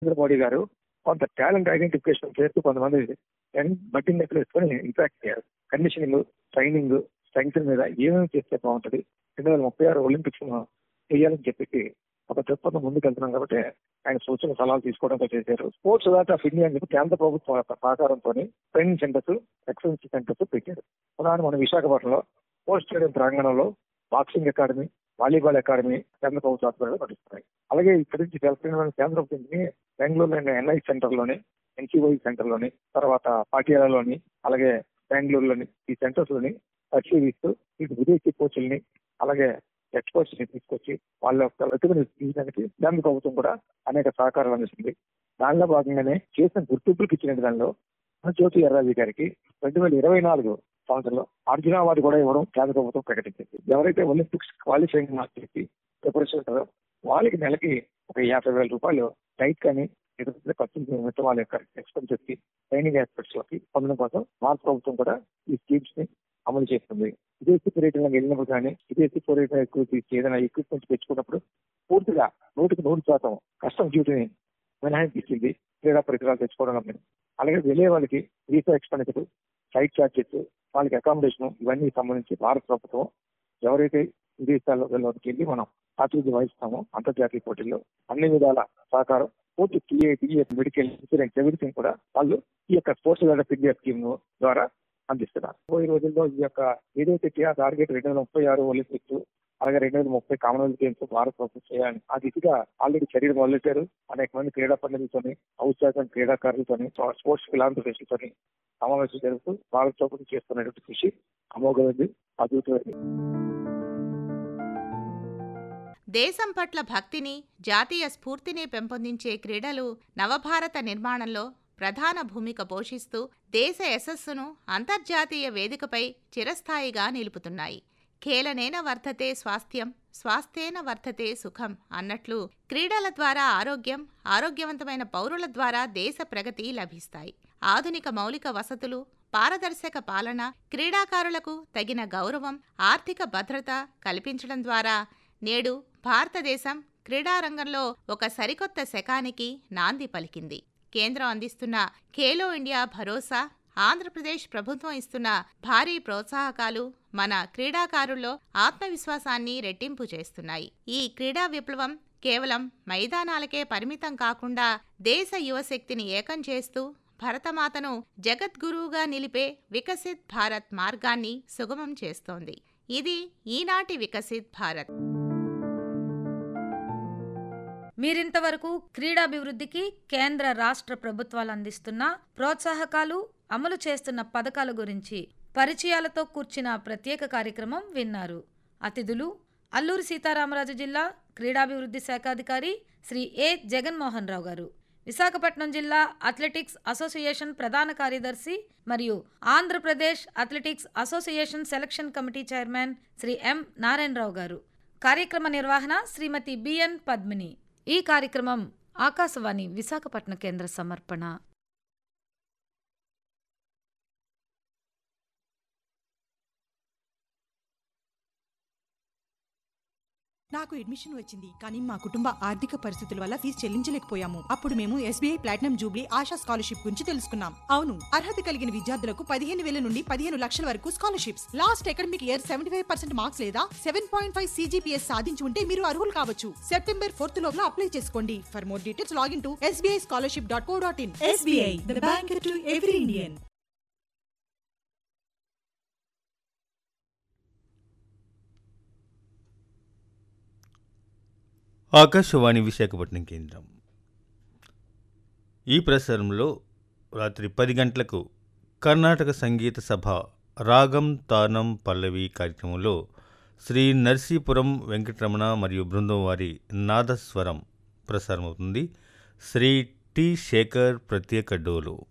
నరేంద్ర మోడీ గారు కొంత talent identification చేస్తూ కొంతమంది యంగ్ బట్టింగ్ ఎక్కడ వేసుకొని ఇంపాక్ట్ కండిషనింగ్ ట్రైనింగ్ స్ట్రెంగ్త్ మీద ఏమేమి చేస్తే బాగుంటుంది రెండు వేల ముప్పై ఆరు ఒలింపిక్స్ చేయాలని చెప్పి ఒక దృక్పథం ముందుకు వెళ్తున్నాం కాబట్టి ఆయన సూచన సలహాలు తీసుకోవడంతో చేశారు స్పోర్ట్స్ అథారిటీ ఆఫ్ ఇండియా అని చెప్పి కేంద్ర ప్రభుత్వం యొక్క సహకారంతో ట్రైనింగ్ సెంటర్స్ ఎక్సలెన్స్ సెంటర్స్ పెట్టారు ఉదాహరణ మన విశాఖపట్నంలో స్పోర్ట్స్ స్టేడియం ప్రాంగణంలో బాక్సింగ్ అకాడమీ వాలీబాల్ అకాడమీ కేంద్ర ప్రభుత్వ ఆధ్వర్యంలో నడుస్తున్నాయి అలాగే ఇక్కడి నుంచి తెలంగాణ కేంద్ర ప్రభుత్వం బెంగళూరులోని ఎన్ఐ సెంటర్ లోని ఎన్సీఓఈ సెంటర్ లోని తర్వాత పాటియాలలోని అలాగే బెంగళూరులోని ఈ సెంటర్స్ లోని పరిశీలిస్తూ ఇటు విదేశీ కోచ్ల్ని అలాగే ఎక్స్పర్ట్స్ ని తీసుకొచ్చి వాళ్ళ యొక్క ప్రతిభను తీయడానికి కేంద్ర ప్రభుత్వం కూడా అనేక సహకారాలు అందిస్తుంది దానిలో భాగంగానే చేసిన గుర్తింపులకు ఇచ్చిన దానిలో జ్యోతి ఎర్రాజీ గారికి రెండు వేల ఇరవై నాలుగు సంవత్సరంలో అర్జున అవార్డు కూడా ఇవ్వడం కేంద్ర ప్రభుత్వం ప్రకటించింది ఎవరైతే ఒలింపిక్స్ క్వాలిఫైయింగ్ మార్క్స్ చేసి ప్రిపరేషన్ ఉంటారో వాళ్ళకి నెలకి ఒక యాభై వేల రూపాయలు డైట్ కానీ ఇతర ఖర్చులు నిమిత్తం వాళ్ళ యొక్క ఎక్స్పెన్సెస్ కి ట్రైనింగ్ ఎక్స్పెక్ట్స్ లోకి పొందడం కోసం భారత ప్రభుత్వం కూడా ఈ స్కీమ్స్ ని అమలు చేస్తుంది విదేశీ పర్యటనలకు వెళ్ళినప్పుడు కానీ విదేశీ పర్యటన ఎక్కువ తీసి ఏదైనా ఎక్విప్మెంట్ తెచ్చుకున్నప్పుడు పూర్తిగా నూటికి నూరు శాతం కస్టమ్ డ్యూటీని మినహాయింపు ఇచ్చింది క్రీడా పరికరాలు తెచ్చుకోవడం అలాగే వెళ్ళే వాళ్ళకి వీసా ఎక్స్పెండిచర్ ఫ్లైట్ ఛార్జెస్ వాళ్ళకి అకామిడేషన్ ఇవన్నీ సంబంధించి భారత ప్రభుత్వం ఎవరైతే విదేశాల్లో వెళ్ళడానికి వెళ్ళి మనం ప్రాతినిధ్యం వహిస్తామో అంతర్జాతీయ పోటీల్లో అన్ని విధాల సహకారం పూర్తి TA TA medical insurance everything కూడా వాళ్ళు ఈ యొక్క స్పోర్ట్స్ డెవలప్ ఇండియా స్కీమ్ ద్వారా అందిస్తున్నారు ఈ రోజుల్లో ఈ యొక్క ఏదైతే టార్గెట్ రెండు వేల ముప్పై ఆరు ఒలింపిక్స్ అలాగే రెండు వేల ముప్పై కామన్వెల్త్ గేమ్స్ భారత ప్రభుత్వం చేయాలని ఆ దిశగా ఆల్రెడీ చర్యలు మొదలెట్టారు అనేక మంది క్రీడా పండితులతోని ఔత్సాహం క్రీడాకారులతోని స్పోర్ట్స్ ఫిలాంథ్రపిస్టులతోని సమావేశం జరుపుతూ భారత ప్రభుత్వం చేస్తున్నటువంటి కృషి అమోఘమైంది అద్భుతమైంది దేశం పట్ల భక్తిని జాతీయ స్ఫూర్తిని పెంపొందించే క్రీడలు నవభారత నిర్మాణంలో ప్రధాన భూమిక పోషిస్తూ దేశ యశస్సును అంతర్జాతీయ వేదికపై చిరస్థాయిగా నిలుపుతున్నాయి ఖేలనేన వర్ధతే స్వాస్థ్యం స్వాస్థ్యేన వర్ధతే సుఖం అన్నట్లు క్రీడల ద్వారా ఆరోగ్యం ఆరోగ్యవంతమైన పౌరుల ద్వారా దేశ ప్రగతి లభిస్తాయి ఆధునిక మౌలిక వసతులు పారదర్శక పాలన క్రీడాకారులకు తగిన గౌరవం ఆర్థిక భద్రత కల్పించడం ద్వారా నేడు భారతదేశం క్రీడారంగంలో ఒక సరికొత్త శకానికి నాంది పలికింది కేంద్రం అందిస్తున్న ఖేలో ఇండియా భరోసా ఆంధ్రప్రదేశ్ ప్రభుత్వం ఇస్తున్న భారీ ప్రోత్సాహకాలు మన క్రీడాకారుల్లో ఆత్మవిశ్వాసాన్ని రెట్టింపు చేస్తున్నాయి ఈ క్రీడా విప్లవం కేవలం మైదానాలకే పరిమితం కాకుండా దేశ యువశక్తిని ఏకం చేస్తూ భరతమాతను జగద్గురువుగా నిలిపే వికసిత్ భారత్ మార్గాన్ని సుగమం చేస్తోంది ఇది ఈనాటి వికసిత్ భారత్ మీరింతవరకు క్రీడాభివృద్ధికి కేంద్ర రాష్ట్ర ప్రభుత్వాలు అందిస్తున్న ప్రోత్సాహకాలు అమలు చేస్తున్న పథకాల గురించి పరిచయాలతో కూర్చిన ప్రత్యేక కార్యక్రమం విన్నారు అతిథులు అల్లూరి సీతారామరాజు జిల్లా క్రీడాభివృద్ధి శాఖాధికారి శ్రీ ఏ జగన్మోహన్ రావు గారు విశాఖపట్నం జిల్లా అథ్లెటిక్స్ అసోసియేషన్ ప్రధాన కార్యదర్శి మరియు Andhra Pradesh athletics association selection committee chairman Shri M Narayana Rao garu కార్యక్రమ నిర్వహణ శ్రీమతి బిఎన్ పద్మిని ఈ కార్యక్రమం ఆకాశవాణి విశాఖపట్నం కేంద్ర సమర్పణ నాకు అడ్మిషన్ వచ్చింది కానీ మా కుటుంబ ఆర్థిక పరిస్థితుల వల్ల ఫీజు చెల్లించలేకపోయాము అప్పుడు మేము SBI platinum jubilee Asha scholarship గురించి తెలుసుకున్నాం అవును అర్హత కలిగిన విద్యార్థులకు పదిహేను వేల నుండి పదిహేను లక్షల వరకు scholarships last academic year seventy five percent marks లేదా సెవెన్ పాయింట్ ఫైవ్ సీజీపీఎస్ సాధించి ఉంటే మీరు అర్హులు కావచ్చు సెప్టెంబర్ ఫోర్త్ లోపల అప్లై చేసుకోండి for more details login to SBI scholarship dot co dot in SBI the bank to every Indian Akashvani Visakhapatnam కేంద్రం ఈ ప్రసారంలో రాత్రి పది గంటలకు కర్ణాటక సంగీత సభ రాగం తానం పల్లవి కార్యక్రమంలో శ్రీ నర్సీపురం వెంకటరమణ మరియు బృందం వారి నాదస్వరం ప్రసారమవుతుంది శ్రీ టి శేఖర్ ప్రత్యేక డోలు